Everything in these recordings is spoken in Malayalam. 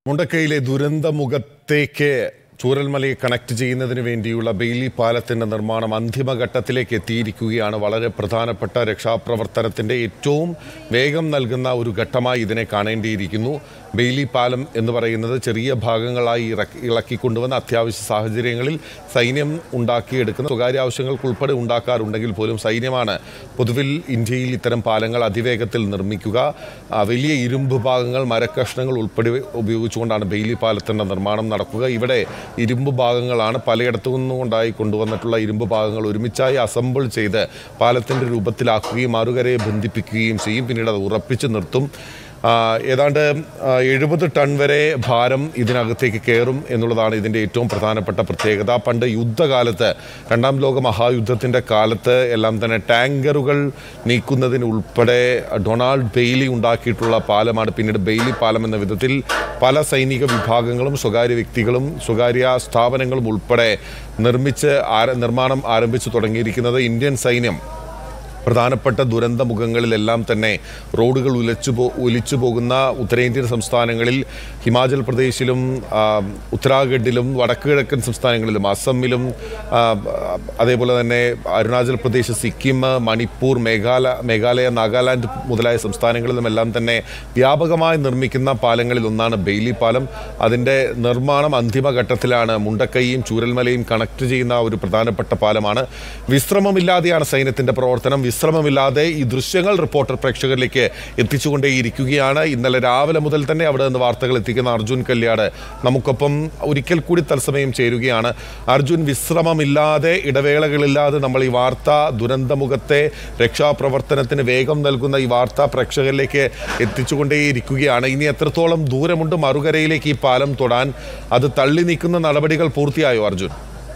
മുണ്ടക്കയിലെ ദുരന്തമുഖത്തേക്ക് ചൂരൽമലയെ കണക്ട് ചെയ്യുന്നതിന് വേണ്ടിയുള്ള ബെയിലി പാലത്തിന്റെ നിർമ്മാണം അന്തിമഘട്ടത്തിലേക്ക് എത്തിയിരിക്കുകയാണ് വളരെ പ്രധാനപ്പെട്ട രക്ഷാപ്രവർത്തനത്തിന്റെ ഏറ്റവും വേഗം നൽകുന്ന ഒരു ഘട്ടമായി ഇതിനെ കാണേണ്ടിയിരിക്കുന്നു ബെയിലി പാലം എന്ന് പറയുന്നത് ചെറിയ ഭാഗങ്ങളായി ഇറക്കി ഇളക്കിക്കൊണ്ടുവന്ന അത്യാവശ്യ സാഹചര്യങ്ങളിൽ സൈന്യം ഉണ്ടാക്കിയെടുക്കുന്ന സ്വകാര്യ ആവശ്യങ്ങൾക്ക് ഉൾപ്പെടെ ഉണ്ടാക്കാറുണ്ടെങ്കിൽ പോലും സൈന്യമാണ് പൊതുവിൽ ഇന്ത്യയിൽ ഇത്തരം പാലങ്ങൾ അതിവേഗത്തിൽ നിർമ്മിക്കുക ആ, വലിയ ഇരുമ്പ് ഭാഗങ്ങൾ മരക്കഷ്ണങ്ങൾ ഉൾപ്പെടെ ഉപയോഗിച്ചുകൊണ്ടാണ് ബെയിലി പാലത്തിൻ്റെ നിർമ്മാണം നടക്കുക ഇവിടെ ഇരുമ്പ് ഭാഗങ്ങളാണ് പലയിടത്തു നിന്നുകൊണ്ടായി കൊണ്ടുവന്നിട്ടുള്ള ഇരുമ്പ് ഭാഗങ്ങൾ ഒരുമിച്ചായി അസംബിൾ ചെയ്ത് പാലത്തിൻ്റെ രൂപത്തിലാക്കുകയും മറുകരയെ ബന്ധിപ്പിക്കുകയും ചെയ്യും പിന്നീട് അത് ഉറപ്പിച്ച് നിർത്തും ആ, ഏതാണ്ട് എഴുപത് ടൺ വരെ ഭാരം ഇതിനകത്തേക്ക് കയറും എന്നുള്ളതാണ് ഇതിൻ്റെ ഏറ്റവും പ്രധാനപ്പെട്ട പ്രത്യേകത പണ്ട് യുദ്ധകാലത്ത് രണ്ടാം ലോക മഹായുദ്ധത്തിൻ്റെ കാലത്ത് എല്ലാം തന്നെ ടാങ്കറുകൾ നീക്കുന്നതിന് ഉൾപ്പെടെ ഡൊണാൾഡ് ബെയ്ലി ഉണ്ടാക്കിയിട്ടുള്ള പാലമാണ് പിന്നീട് ബെയ്ലി പാലം എന്ന വിധത്തിൽ പല സൈനിക വിഭാഗങ്ങളും സ്വകാര്യ വ്യക്തികളും സ്വകാര്യ സ്ഥാപനങ്ങളും ഉൾപ്പെടെ നിർമ്മിച്ച് ആര നിർമ്മാണം ആരംഭിച്ചു തുടങ്ങിയിരിക്കുന്നത് ഇന്ത്യൻ സൈന്യം പ്രധാനപ്പെട്ട ദുരന്ത മുഖങ്ങളിലെല്ലാം തന്നെ റോഡുകൾ ഉലച്ചു പോ ഒലിച്ചു പോകുന്ന ഉത്തരേന്ത്യൻ സംസ്ഥാനങ്ങളിൽ ഹിമാചൽ പ്രദേശിലും ആ, ഉത്തരാഖണ്ഡിലും വടക്ക് കിഴക്കൻ സംസ്ഥാനങ്ങളിലും അസമിലും ആ, അതേപോലെ തന്നെ അരുണാചൽ പ്രദേശ് സിക്കിം മണിപ്പൂർ മേഘാല മേഘാലയ നാഗാലാൻഡ് മുതലായ സംസ്ഥാനങ്ങളിലും എല്ലാം തന്നെ വ്യാപകമായി നിർമ്മിക്കുന്ന പാലങ്ങളിൽ ഒന്നാണ് ബെയിലി പാലം അതിൻ്റെ നിർമ്മാണം അന്തിമഘട്ടത്തിലാണ് മുണ്ടക്കൈയും ചൂരൽമലയും കണക്ട് ചെയ്യുന്ന ഒരു പ്രധാനപ്പെട്ട പാലമാണ് വിശ്രമമില്ലാതെയാണ് സൈന്യത്തിന്റെ പ്രവർത്തനം വിശ്രമമില്ലാതെ ഈ ദൃശ്യങ്ങൾ റിപ്പോർട്ടർ പ്രേക്ഷകരിലേക്ക് എത്തിച്ചുകൊണ്ടേയിരിക്കുകയാണ് ഇന്നലെ രാവിലെ മുതൽ തന്നെ അവിടെ നിന്ന് വാർത്തകൾ എത്തിക്കുന്ന അർജുൻ കല്യാട് നമുക്കൊപ്പം ഒരിക്കൽ കൂടി തത്സമയം ചേരുകയാണ് അർജുൻ വിശ്രമമില്ലാതെ ഇടവേളകളില്ലാതെ നമ്മൾ ഈ വാർത്ത ദുരന്തമുഖത്തെ രക്ഷാപ്രവർത്തനത്തിന് വേഗം നൽകുന്ന ഈ വാർത്ത പ്രേക്ഷകരിലേക്ക് എത്തിച്ചുകൊണ്ടേയിരിക്കുകയാണ് ഇനി എത്രത്തോളം ദൂരമുണ്ട് മറുകരയിലേക്ക് ഈ പാലം തൊടാൻ അത് തള്ളി നീക്കുന്ന നടപടികൾ പൂർത്തിയായോ അർജുൻ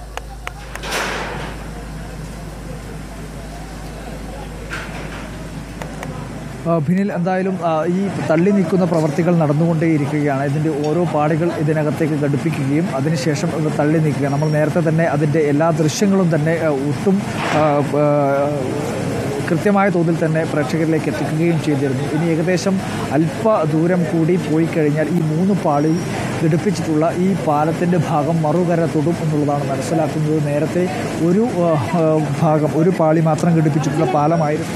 ആ, ഭിനിൽ എന്തായാലും ആ, ഈ തള്ളി നീക്കുന്ന പ്രവർത്തികൾ നടന്നുകൊണ്ടേയിരിക്കുകയാണ് ഇതിൻ്റെ ഓരോ പാടുകൾ ഇതിനകത്തേക്ക് ഘടിപ്പിക്കുകയും അതിനുശേഷം ഇത് തള്ളി നീക്കുക നമ്മൾ നേരത്തെ തന്നെ അതിൻ്റെ എല്ലാ ദൃശ്യങ്ങളും തന്നെ ആ, ഒട്ടും ആ, ആ, കൃത്യമായ തോതിൽ തന്നെ പ്രേക്ഷകരിലേക്ക് എത്തിക്കുകയും ചെയ്തിരുന്നു ഇനി ഏകദേശം അല്പ ദൂരം കൂടി പോയി കഴിഞ്ഞാൽ ഈ മൂന്ന് പാളി ഘടിപ്പിച്ചിട്ടുള്ള ഈ പാലത്തിൻ്റെ ഭാഗം മറുകര തൊടും എന്നുള്ളതാണ് മനസ്സിലാക്കുന്നത് നേരത്തെ ഒരു ആ, ആ, ഭാഗം ഒരു പാളി മാത്രം ഘടിപ്പിച്ചിട്ടുള്ള പാലമായിരുന്നു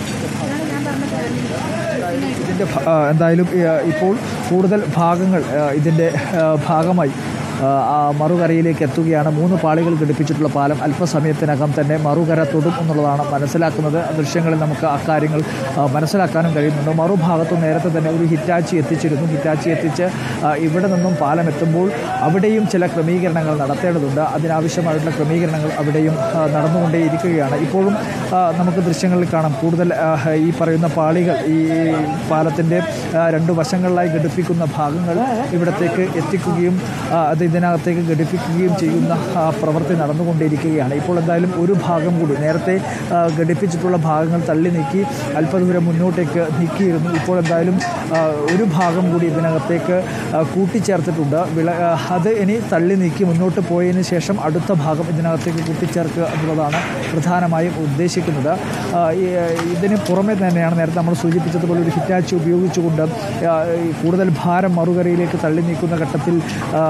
ഇതിൻ്റെ ഭ- ആ, എന്തായാലും ആ, ഇപ്പോൾ കൂടുതൽ ഭാഗങ്ങൾ ആ, ഇതിൻ്റെ ആ, ഭാഗമായി ആ, ആ മറുകരയിലേക്ക് എത്തുകയാണ് മൂന്ന് പാളികൾ ഘടിപ്പിച്ചിട്ടുള്ള പാലം അല്പസമയത്തിനകം തന്നെ മറുകര തൊടും എന്നുള്ളതാണ് മനസ്സിലാക്കുന്നത് ദൃശ്യങ്ങളിൽ നമുക്ക് അക്കാര്യങ്ങൾ ആ, മനസ്സിലാക്കാനും കഴിയുന്നുണ്ട് മറുഭാഗത്ത് നേരത്തെ തന്നെ ഒരു ഹിറ്റാച്ചി എത്തിച്ചിരുന്നു ഹിറ്റാച്ചി എത്തിച്ച് ആ, ഇവിടെ നിന്നും പാലം എത്തുമ്പോൾ അവിടെയും ചില ക്രമീകരണങ്ങൾ നടത്തേണ്ടതുണ്ട് അതിനാവശ്യമായിട്ടുള്ള ക്രമീകരണങ്ങൾ അവിടെയും ആ, നടന്നുകൊണ്ടേയിരിക്കുകയാണ് ഇപ്പോഴും ആ, നമുക്ക് ദൃശ്യങ്ങളിൽ കാണാം കൂടുതൽ ആ, ഈ പറയുന്ന പാളികൾ ഈ പാലത്തിൻ്റെ ആ, രണ്ട് വശങ്ങളിലായി ഘടിപ്പിക്കുന്ന ഭാഗങ്ങൾ ഇവിടത്തേക്ക് എത്തിക്കുകയും ആ, അത് ഇതിനകത്തേക്ക് ഘടിപ്പിക്കുകയും ചെയ്യുന്ന ആ, പ്രവൃത്തി നടന്നുകൊണ്ടിരിക്കുകയാണ് ഇപ്പോൾ എന്തായാലും ഒരു ഭാഗം കൂടി നേരത്തെ ആ, ഘടിപ്പിച്ചിട്ടുള്ള ഭാഗങ്ങൾ തള്ളി നീക്കി അല്പദൂരം മുന്നോട്ടേക്ക് നീക്കിയിരുന്നു ഇപ്പോൾ എന്തായാലും ആ, ഒരു ഭാഗം കൂടി ഇതിനകത്തേക്ക് ആ, കൂട്ടിച്ചേർത്തിട്ടുണ്ട് വിള ആ, അത് ഇനി തള്ളി നീക്കി മുന്നോട്ട് പോയതിന് ശേഷം അടുത്ത ഭാഗം ഇതിനകത്തേക്ക് കൂട്ടിച്ചേർക്കുക എന്നുള്ളതാണ് പ്രധാനമായും ഉദ്ദേശിക്കുന്നത് ആ, ഈ, ഇതിന് പുറമെ തന്നെയാണ് നേരത്തെ നമ്മൾ സൂചിപ്പിച്ചതുപോലെ ഒരു ഹിറ്റാച്ചി ഉപയോഗിച്ചുകൊണ്ട് ആ, ഈ കൂടുതൽ ഭാരം മറുകരയിലേക്ക് തള്ളി നീക്കുന്ന ഘട്ടത്തിൽ ആ,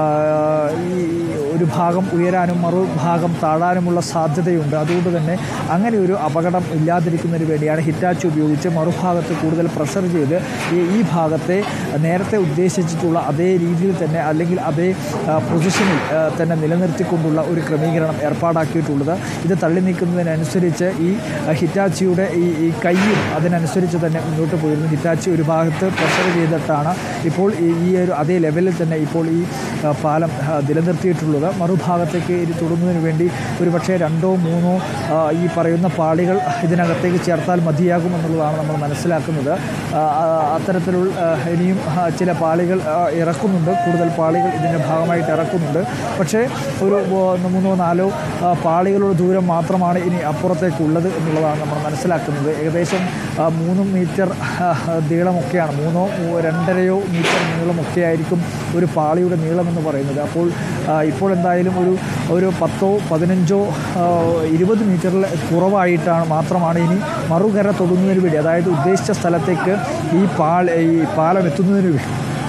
ഈ ഒരു ഭാഗം ഉയരാനും മറുഭാഗം താഴാനുമുള്ള സാധ്യതയുണ്ട് അതുകൊണ്ട് തന്നെ അങ്ങനെ ഒരു അപകടം ഇല്ലാതിരിക്കുന്നതിന് വേണ്ടിയാണ് ഹിറ്റാച്ചി ഉപയോഗിച്ച് മറുഭാഗത്ത് കൂടുതൽ പ്രഷർ ചെയ്ത് ഈ ഈ ഭാഗത്തെ നേരത്തെ ഉദ്ദേശിച്ചിട്ടുള്ള അതേ രീതിയിൽ തന്നെ അല്ലെങ്കിൽ അതേ ആ, പൊസിഷനിൽ ആ, തന്നെ നിലനിർത്തിക്കൊണ്ടുള്ള ഒരു ക്രമീകരണം ഏർപ്പാടാക്കിയിട്ടുള്ളത് ഇത് തള്ളി നീക്കുന്നതിനനുസരിച്ച് ഈ ആ, ഹിറ്റാച്ചിയുടെ ഈ ഈ കൈയും അതിനനുസരിച്ച് തന്നെ മുന്നോട്ട് പോയിരുന്നു ഹിറ്റാച്ചി ഒരു ഭാഗത്ത് പ്രഷർ ചെയ്തിട്ടാണ് ഇപ്പോൾ ഈ ഈ ഒരു അതേ ലെവലിൽ തന്നെ ഇപ്പോൾ ഈ ആ, പാലം ആ, നിലനിർത്തിയിട്ടുള്ളത് മറുഭാഗത്തേക്ക് ഇത് തൊടുന്നതിന് വേണ്ടി ഒരു പക്ഷേ രണ്ടോ മൂന്നോ ആ, ഈ പറയുന്ന പാളികൾ ഇതിനകത്തേക്ക് ചേർത്താൽ മതിയാകും എന്നുള്ളതാണ് നമ്മൾ മനസ്സിലാക്കുന്നത് ആ, ആ, അത്തരത്തിലുള്ള ആ, ഇനിയും ആ, ചില പാളികൾ ആ, ഇറക്കുന്നുണ്ട് കൂടുതൽ പാളികൾ ഇതിൻ്റെ ഭാഗമായിട്ട് ഇറക്കുന്നുണ്ട് പക്ഷേ ഒരു ഓ, മൂന്നോ നാലോ ആ, പാളികളുടെ ദൂരം മാത്രമാണ് ഇനി അപ്പുറത്തേക്കുള്ളത് എന്നുള്ളതാണ് നമ്മൾ മനസ്സിലാക്കുന്നത് ഏകദേശം ആ, മൂന്ന് മീറ്റർ ആ, നീളമൊക്കെയാണ് മൂന്നോ മൂ- രണ്ടരയോ മീറ്റർ നീളമൊക്കെ ആയിരിക്കും ഒരു പാളിയുടെ നീളം എന്ന് പറയുന്നത് അപ്പോൾ ആ, ഇപ്പോൾ എന്തായാലും ഒരു ഒരു പത്തോ പതിനഞ്ചോ ആ, ഇരുപത് മീറ്ററിൽ കുറവായിട്ടാണ് മാത്രമാണ് ഇനി മറുകര തൊടുന്നതിന് വേണ്ടി അതായത് ഉദ്ദേശിച്ച സ്ഥലത്തേക്ക് ഈ പാൽ ഈ പാലം എത്തുന്നതിന് വേ-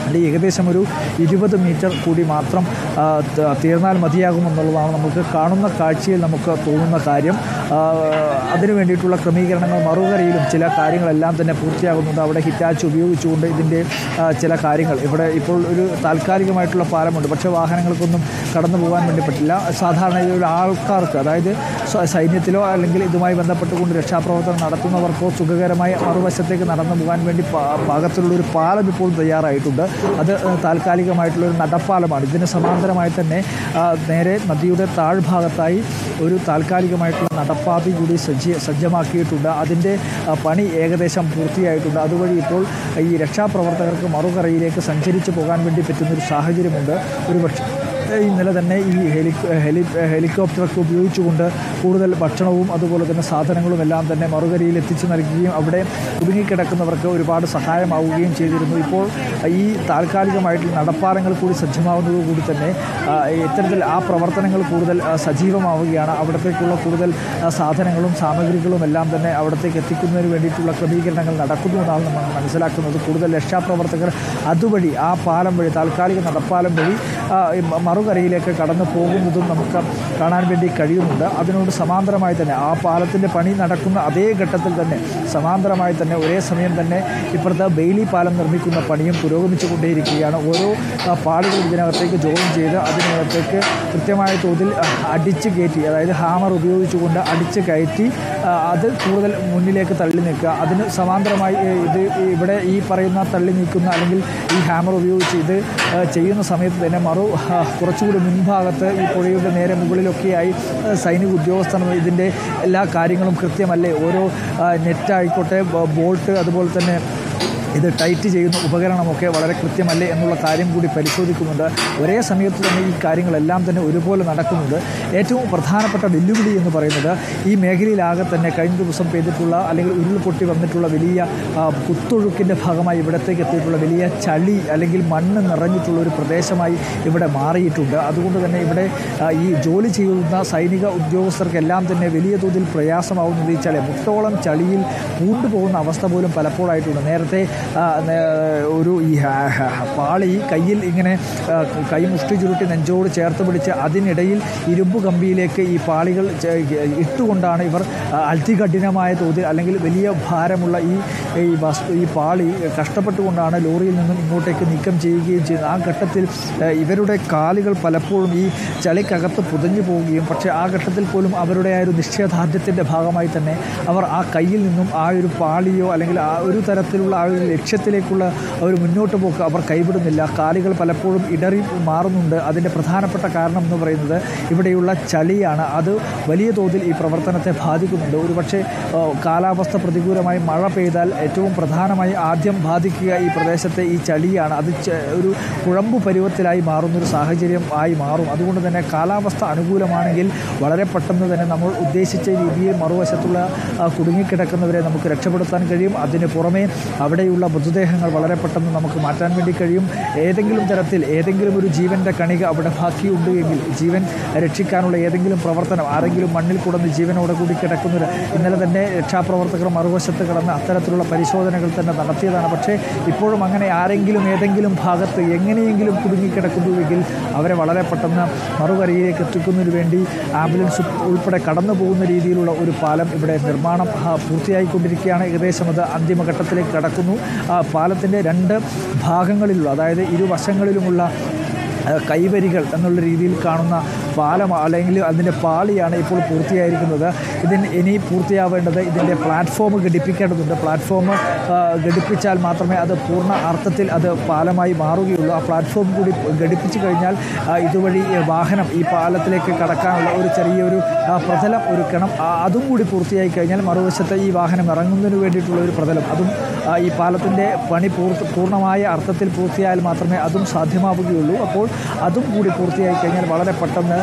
അത് ഏകദേശം ഒരു ഇരുപത് മീറ്റർ കൂടി മാത്രം ആ, ത- തീർന്നാൽ മതിയാകുമെന്നുള്ളതാണ് നമുക്ക് കാണുന്ന കാഴ്ചയിൽ നമുക്ക് തോന്നുന്ന കാര്യം ആ, അതിനു വേണ്ടിയിട്ടുള്ള ക്രമീകരണങ്ങൾ മറുകരയിലും ചില കാര്യങ്ങളെല്ലാം തന്നെ പൂർത്തിയാകുന്നുണ്ട് അവിടെ ഹിറ്റാച്ച് ഉപയോഗിച്ചുകൊണ്ട് ഇതിൻ്റെ ആ, ചില കാര്യങ്ങൾ ഇവിടെ ഇപ്പോൾ ഒരു താൽക്കാലികമായിട്ടുള്ള പാലമുണ്ട് പക്ഷേ വാഹനങ്ങൾക്കൊന്നും കടന്നു പോകാൻ വേണ്ടി പറ്റില്ല സാധാരണ ഇതിലുള്ള ആൾക്കാർക്ക് അതായത് സ- സൈന്യത്തിലോ അല്ലെങ്കിൽ ഇതുമായി ബന്ധപ്പെട്ടുകൊണ്ട് രക്ഷാപ്രവർത്തനം നടത്തുന്നവർക്കോ സുഖകരമായി മറുവശത്തേക്ക് നടന്നു പോകാൻ വേണ്ടി പാ- പാകത്തിലുള്ള ഒരു പാലം ഇപ്പോൾ തയ്യാറായിട്ടുണ്ട് അത് ഏഹ്, താൽക്കാലികമായിട്ടുള്ള ഒരു നടപ്പാലമാണ് ഇതിന് സമാന്തരമായി തന്നെ ആ, നേരെ നദിയുടെ താഴ്ഭാഗത്തായി ഒരു താൽക്കാലികമായിട്ടുള്ള നടപ്പാതി കൂടി സജ്ജ സജ്ജമാക്കിയിട്ടുണ്ട് അതിൻ്റെ ആ, പണി ഏകദേശം പൂർത്തിയായിട്ടുണ്ട് അതുവഴി ഇപ്പോൾ ഈ രക്ഷാപ്രവർത്തകർക്ക് മറുകരയിലേക്ക് സഞ്ചരിച്ച് പോകാൻ വേണ്ടി പറ്റുന്ന ഒരു സാഹചര്യമുണ്ട് ഒരു പക്ഷേ ഇന്നലെ തന്നെ ഈ ഹെലി ഹെലി ഹെലികോപ്റ്ററൊക്കെ ഉപയോഗിച്ചുകൊണ്ട് കൂടുതൽ ഭക്ഷണവും അതുപോലെ തന്നെ സാധനങ്ങളും എല്ലാം തന്നെ മറുകരയിൽ എത്തിച്ചു നൽകുകയും അവിടെ കുടുങ്ങിക്കിടക്കുന്നവർക്ക് ഒരുപാട് സഹായമാവുകയും ചെയ്തിരുന്നു ഇപ്പോൾ ഈ താൽക്കാലികമായിട്ടുള്ള നടപ്പാലങ്ങൾ കൂടി സജ്ജമാവുന്നതോടുകൂടി തന്നെ ആ, ഇത്തരത്തിൽ ആ പ്രവർത്തനങ്ങൾ കൂടുതൽ ആ, സജീവമാവുകയാണ് അവിടത്തേക്കുള്ള കൂടുതൽ ആ, സാധനങ്ങളും സാമഗ്രികളും എല്ലാം തന്നെ അവിടത്തേക്ക് എത്തിക്കുന്നതിന് വേണ്ടിയിട്ടുള്ള ക്രമീകരണങ്ങൾ നടക്കുന്നു എന്നാണ് നമ്മൾ മനസ്സിലാക്കുന്നത് കൂടുതൽ രക്ഷാപ്രവർത്തകർ അതുവഴി ആ പാലം വഴി താൽക്കാലിക നടപ്പാലം വഴി ആ, ഈ മ- മറുകരയിലേക്ക് കടന്നു പോകുന്നതും നമുക്ക് കാണാൻ വേണ്ടി കഴിയുന്നുണ്ട് അതിനോട് സമാന്തരമായി തന്നെ ആ പാലത്തിൻ്റെ പണി നടക്കുന്ന അതേ ഘട്ടത്തിൽ തന്നെ സമാന്തരമായി തന്നെ ഒരേ സമയം തന്നെ ഇപ്പുറത്ത് ബെയിലി പാലം നിർമ്മിക്കുന്ന പണിയും പുരോഗമിച്ചു കൊണ്ടേയിരിക്കുകയാണ് ഓരോ ആ, പാടുകൾ ഇതിനകത്തേക്ക് ജോയിൻ ചെയ്ത് അതിനകത്തേക്ക് കൃത്യമായ തോതിൽ ആ, അടിച്ച് കയറ്റി അതായത് ഹാമർ ഉപയോഗിച്ചുകൊണ്ട് അടിച്ച് കയറ്റി ആ, അത് കൂടുതൽ മുന്നിലേക്ക് തള്ളി നിൽക്കുക അതിന് സമാന്തരമായി ഏ, ഇത് ഇവിടെ ഈ പറയുന്ന തള്ളി നീക്കുന്ന അല്ലെങ്കിൽ ഈ ഹാമർ ഉപയോഗിച്ച് ഇത് ആ, ചെയ്യുന്ന സമയത്ത് തന്നെ മറു ആ, കുറച്ചുകൂടി മുൻഭാഗത്ത് ഈ പുഴയുടെ നേരെ മുകളിലൊക്കെയായി ആ, സൈനിക ഉദ്യോഗസ്ഥർ ഇതിൻ്റെ എല്ലാ കാര്യങ്ങളും കൃത്യമല്ലേ ഓരോ ആ, നെറ്റായിക്കോട്ടെ ബ- ബോൾട്ട് അതുപോലെ തന്നെ ഇത് ടൈറ്റ് ചെയ്യുന്ന ഉപകരണമൊക്കെ വളരെ കൃത്യമല്ലേ എന്നുള്ള കാര്യം കൂടി പരിശോധിക്കുന്നുണ്ട് ഒരേ സമയത്ത് തന്നെ ഈ കാര്യങ്ങളെല്ലാം തന്നെ ഒരുപോലെ നടക്കുന്നുണ്ട് ഏറ്റവും പ്രധാനപ്പെട്ട വെല്ലുവിളി എന്ന് പറയുന്നത് ഈ മേഖലയിലാകെ തന്നെ കഴിഞ്ഞ ദിവസം പെയ്തിട്ടുള്ള അല്ലെങ്കിൽ ഉരുൾപൊട്ടി വന്നിട്ടുള്ള വലിയ ആ, കുത്തൊഴുക്കിൻ്റെ ഭാഗമായി ഇവിടത്തേക്ക് എത്തിയിട്ടുള്ള വലിയ ചളി അല്ലെങ്കിൽ മണ്ണ് നിറഞ്ഞിട്ടുള്ള ഒരു പ്രദേശമായി ഇവിടെ മാറിയിട്ടുണ്ട് അതുകൊണ്ട് തന്നെ ഇവിടെ ആ, ഈ ജോലി ചെയ്യുന്ന സൈനിക ഉദ്യോഗസ്ഥർക്കെല്ലാം തന്നെ വലിയ തോതിൽ പ്രയാസമാവുന്നത് ഈ ചളി മുട്ടോളം ചളിയിൽ പൂണ്ടുപോകുന്ന അവസ്ഥ പോലും പലപ്പോഴായിട്ടുണ്ട് നേരത്തെ ആ, നേ- ഒരു ഈ ഹ- ഹ- പാളി കയ്യിൽ ഇങ്ങനെ ആ, കൈ മുഷ്ടി ചുരുട്ടി നെഞ്ചോട് ചേർത്ത് പിടിച്ച് അതിനിടയിൽ ഇരുമ്പ് കമ്പിയിലേക്ക് ഈ പാളികൾ ചെ- ഇട്ടുകൊണ്ടാണ് ഇവർ ആ, അതികഠിനമായ തോതിൽ അല്ലെങ്കിൽ വലിയ ഭാരമുള്ള ഈ ഈ വസ്തു ഈ പാളി കഷ്ടപ്പെട്ടുകൊണ്ടാണ് ലോറിയിൽ നിന്നും ഇങ്ങോട്ടേക്ക് നീക്കം ചെയ്യുകയും ചെയ്യുന്നത് ആ ഘട്ടത്തിൽ ആ, ഇവരുടെ കാലുകൾ പലപ്പോഴും ഈ ചളിക്കകത്ത് പുതഞ്ഞു പോവുകയും പക്ഷേ ആ ഘട്ടത്തിൽ പോലും അവരുടെ ആ ഒരു നിശ്ചയദാർഢ്യത്തിൻ്റെ ഭാഗമായി തന്നെ അവർ ആ കയ്യിൽ നിന്നും ആ ഒരു പാളിയോ അല്ലെങ്കിൽ ആ ഒരു തരത്തിലുള്ള ആ ഒരു ലക്ഷ്യത്തിലേക്കുള്ള ആ ഒരു മുന്നോട്ട് പോക്ക് അവർ കൈവിടുന്നില്ല കാലുകൾ പലപ്പോഴും ഇടറി മാറുന്നുണ്ട് അതിൻ്റെ പ്രധാനപ്പെട്ട കാരണം എന്ന് പറയുന്നത് ഇവിടെയുള്ള ചളിയാണ് അത് വലിയ തോതിൽ ഈ പ്രവർത്തനത്തെ ബാധിക്കുന്നുണ്ട് ഒരുപക്ഷെ ആ, കാലാവസ്ഥ പ്രതികൂലമായി മഴ പെയ്താൽ ഏറ്റവും പ്രധാനമായി ആദ്യം ബാധിക്കുക ഈ പ്രദേശത്തെ ഈ ചളിയാണ് അത് ച- ഒരു കുഴമ്പ് പരുവത്തിലായി മാറുന്നൊരു സാഹചര്യം ആയി മാറും അതുകൊണ്ട് തന്നെ കാലാവസ്ഥ അനുകൂലമാണെങ്കിൽ വളരെ പെട്ടെന്ന് തന്നെ നമ്മൾ ഉദ്ദേശിച്ച രീതിയിൽ മറുവശത്തുള്ള ആ, കുടുങ്ങിക്കിടക്കുന്നവരെ നമുക്ക് രക്ഷപ്പെടുത്താൻ കഴിയും അതിന് പുറമെ അവിടെയുള്ള മൃതദേഹങ്ങൾ വളരെ പെട്ടെന്ന് നമുക്ക് മാറ്റാൻ വേണ്ടി കഴിയും ഏതെങ്കിലും തരത്തിൽ ഏതെങ്കിലും ഒരു ജീവൻ്റെ കണിക അവിടെ ബാക്കിയുണ്ട് എങ്കിൽ ജീവൻ രക്ഷിക്കാനുള്ള ഏതെങ്കിലും പ്രവർത്തനം ആരെങ്കിലും മണ്ണിൽ കുടന്ന് ജീവനോടെ കൂടി കിടക്കുന്നവർ ഇന്നലെ തന്നെ രക്ഷാപ്രവർത്തകർ മറുവശത്ത് കിടന്ന് അത്തരത്തിലുള്ള പരിശോധനകൾ തന്നെ നടത്തിയതാണ് പക്ഷേ ഇപ്പോഴും അങ്ങനെ ആരെങ്കിലും ഏതെങ്കിലും ഭാഗത്ത് എങ്ങനെയെങ്കിലും കുടുങ്ങിക്കിടക്കുന്നുവെങ്കിൽ അവരെ വളരെ പെട്ടെന്ന് മറുകരയിലേക്ക് എത്തിക്കുന്നതിന് വേണ്ടി ആംബുലൻസ് ഉൾപ്പെടെ കടന്നു പോകുന്ന രീതിയിലുള്ള ഒരു പാലം ഇവിടെ നിർമ്മാണം ആ, പൂർത്തിയായിക്കൊണ്ടിരിക്കുകയാണ് ഏകദേശം അത് അന്തിമഘട്ടത്തിലേക്ക് കടക്കുന്നു ആ, പാലത്തിൻ്റെ രണ്ട് ഭാഗങ്ങളിലുള്ള അതായത് ഇരുവശങ്ങളിലുമുള്ള ആ, കൈവരികൾ എന്നുള്ള രീതിയിൽ കാണുന്ന പാലം അല്ലെങ്കിൽ അതിൻ്റെ പാളിയാണ് ഇപ്പോൾ പൂർത്തിയായിരിക്കുന്നത് ഇതിന് ഇനി പൂർത്തിയാവേണ്ടത് ഇതിൻ്റെ പ്ലാറ്റ്ഫോം ഘടിപ്പിക്കേണ്ടതുണ്ട് പ്ലാറ്റ്ഫോം ആ, ഘടിപ്പിച്ചാൽ മാത്രമേ അത് പൂർണ്ണ അർത്ഥത്തിൽ അത് പാലമായി മാറുകയുള്ളൂ ആ പ്ലാറ്റ്ഫോം കൂടി ഘടിപ്പിച്ചു കഴിഞ്ഞാൽ ആ, ഇതുവഴി വാഹനം ഈ പാലത്തിലേക്ക് കടക്കാനുള്ള ഒരു ചെറിയൊരു ആ, പ്രതലം ഒരുക്കണം ആ, അതും കൂടി പൂർത്തിയായി കഴിഞ്ഞാൽ മറുവശത്ത് ഈ വാഹനം ഇറങ്ങുന്നതിന് വേണ്ടിയിട്ടുള്ള ഒരു പ്രതലം അതും ആ, ഈ പാലത്തിൻ്റെ പണി പൂർത്തി പൂർണ്ണമായ അർത്ഥത്തിൽ പൂർത്തിയായാൽ മാത്രമേ അതും സാധ്യമാവുകയുള്ളൂ അപ്പോൾ അതും കൂടി പൂർത്തിയായി കഴിഞ്ഞാൽ വളരെ പെട്ടെന്ന്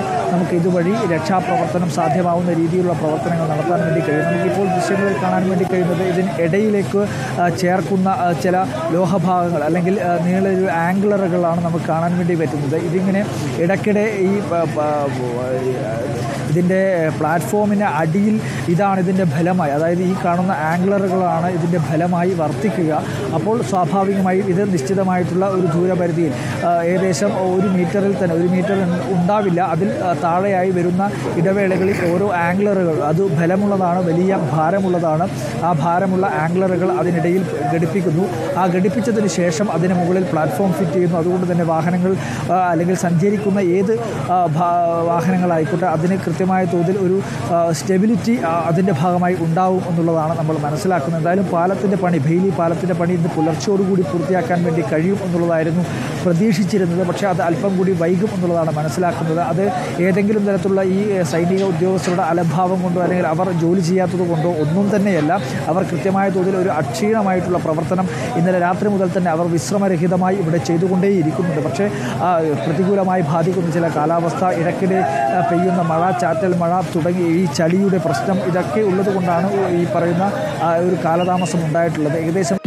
നമുക്ക് ഇതുവഴി രക്ഷാപ്രവർത്തനം സാധ്യമാവുന്ന രീതിയിലുള്ള പ്രവർത്തനങ്ങൾ നടത്താൻ വേണ്ടി കഴിയും നമുക്കിപ്പോൾ ദൃശ്യങ്ങളിൽ കാണാൻ വേണ്ടി കഴിയുന്നത് ഇതിന് ഇടയിലേക്ക് ആ, ചേർക്കുന്ന ആ, ചില ലോഹഭാഗങ്ങൾ അല്ലെങ്കിൽ ആ, നീള ഒരു ആംഗിളറുകളാണ് നമുക്ക് കാണാൻ വേണ്ടി പറ്റുന്നത് ഇതിങ്ങനെ ഇടയ്ക്കിടെ ഈ പ- പ- ഇതിൻ്റെ പ്ലാറ്റ്ഫോമിന് അടിയിൽ ഇതാണ് ഇതിൻ്റെ ഫലമായി അതായത് ഈ കാണുന്ന ആംഗിളറുകളാണ് ഇതിൻ്റെ ഫലമായി വർത്തിക്കുക അപ്പോൾ സ്വാഭാവികമായും ഇത് നിശ്ചിതമായിട്ടുള്ള ഒരു ദൂരപരിധിയിൽ ആ, ഏകദേശം ഒരു മീറ്ററിൽ തന്നെ ഒരു മീറ്റർ ഉണ്ടാവില്ല അതിൽ ആ, താഴെയായി വരുന്ന ഇടവേളകളിൽ ഓരോ ആംഗിളറുകൾ അത് ബലമുള്ളതാണ് വലിയ ഭാരമുള്ളതാണ് ആ ഭാരമുള്ള ആംഗിളറുകൾ അതിനിടയിൽ ഘടിപ്പിക്കുന്നു ആ ഘടിപ്പിച്ചതിന് ശേഷം അതിന് മുകളിൽ പ്ലാറ്റ്ഫോം ഫിറ്റ് ചെയ്യുന്നു അതുകൊണ്ട് തന്നെ വാഹനങ്ങൾ ആ, അല്ലെങ്കിൽ സഞ്ചരിക്കുന്ന ഏത് ആ, ഭാ- വാഹനങ്ങളായിക്കോട്ടെ അതിന് കൃത്യമായ തോതിൽ ഒരു സ്റ്റെബിലിറ്റി അതിൻ്റെ ഭാഗമായി ഉണ്ടാവും എന്നുള്ളതാണ് നമ്മൾ മനസ്സിലാക്കുന്നത് എന്തായാലും പാലത്തിൻ്റെ പണി ബെയിലി പാലത്തിൻ്റെ പണി ഇന്ന് പുലർച്ചയോടുകൂടി പൂർത്തിയാക്കാൻ വേണ്ടി കഴിയും എന്നുള്ളതായിരുന്നു പ്രതീക്ഷിച്ചിരുന്നത് പക്ഷേ അത് അല്പം കൂടി വൈകും എന്നുള്ളതാണ് മനസ്സിലാക്കുന്നത് അത് ഏതെങ്കിലും തരത്തിലുള്ള ഈ ഏഹ്, സൈനിക ഉദ്യോഗസ്ഥരുടെ അലംഭാവം കൊണ്ടോ അല്ലെങ്കിൽ അവർ ജോലി ചെയ്യാത്തത് കൊണ്ടോ ഒന്നും തന്നെയല്ല അവർ കൃത്യമായ തോതിൽ ഒരു അക്ഷീണമായിട്ടുള്ള പ്രവർത്തനം ഇന്നലെ രാത്രി മുതൽ തന്നെ അവർ വിശ്രമരഹിതമായി ഇവിടെ ചെയ്തുകൊണ്ടേയിരിക്കുന്നുണ്ട് പക്ഷേ ആ, പ്രതികൂലമായി ബാധിക്കുന്ന ചില കാലാവസ്ഥ ഇടയ്ക്കിടെ ആ, പെയ്യുന്ന മഴ ചാറ്റൽ മഴ തുടങ്ങി ഈ ചളിയുടെ പ്രശ്നം ഇതൊക്കെ ഉള്ളത് കൊണ്ടാണ് ഈ പറയുന്ന ആ, ഒരു കാലതാമസം ഉണ്ടായിട്ടുള്ളത് ഏകദേശം